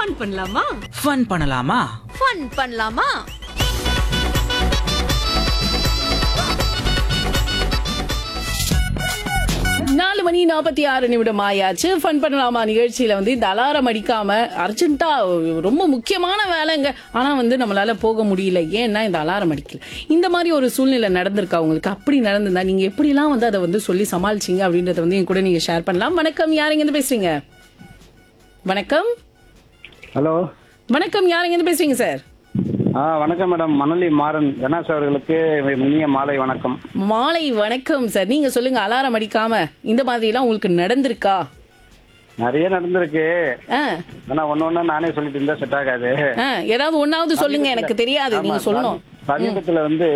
fun பண்ணலாமா fun பண்ணலாமா fun பண்ணலாமா நாலு மணி நாற்பத்தி ஆறு நிமிடம் ஆயாச்சு ஃபன் பண்ணலாமா நிகழ்ச்சியில வந்து இந்த அலாரம் அடிக்காம அர்ஜென்ட்டா ரொம்ப முக்கியமான வேலைங்க ஆனா வந்து நம்மளால போக முடியல ஏன்னா இந்த அலாரம் அடிக்கல இந்த மாதிரி ஒரு சூழ்நிலை நடந்திருக்கா உங்களுக்கு அப்படி நடந்திருந்தா நீங்க எப்படிலாம் வந்து அதை வந்து சொல்லி சமாளிச்சீங்க அப்படின்றத வந்து என் கூட நீங்க ஷேர் பண்ணலாம் வணக்கம் யாருங்க இருந்து பேசுறீங்க வணக்கம் ஹலோ வணக்கம் யாருங்க இருந்து பேசுறீங்க சார் ஆ வணக்கம் மேடம் மணலி மாறன் கணேஷ் அவர்களுக்கு இனிய மாலை வணக்கம் மாலை வணக்கம் சார் நீங்க சொல்லுங்க அலாரம் அடிக்காம இந்த மாதிரி எல்லாம் உங்களுக்கு நடந்திருக்கா நிறைய நடந்திருக்கு ஆ ஆனா ஒண்ணு ஒண்ணு நானே சொல்லிட்டு இருந்தா செட் ஆகாது ஆ, ஏதாவது ஒன்னாவது சொல்லுங்க எனக்கு தெரியாது நீங்க ஆமா, சொல்லணும் சமீபத்துல வந்து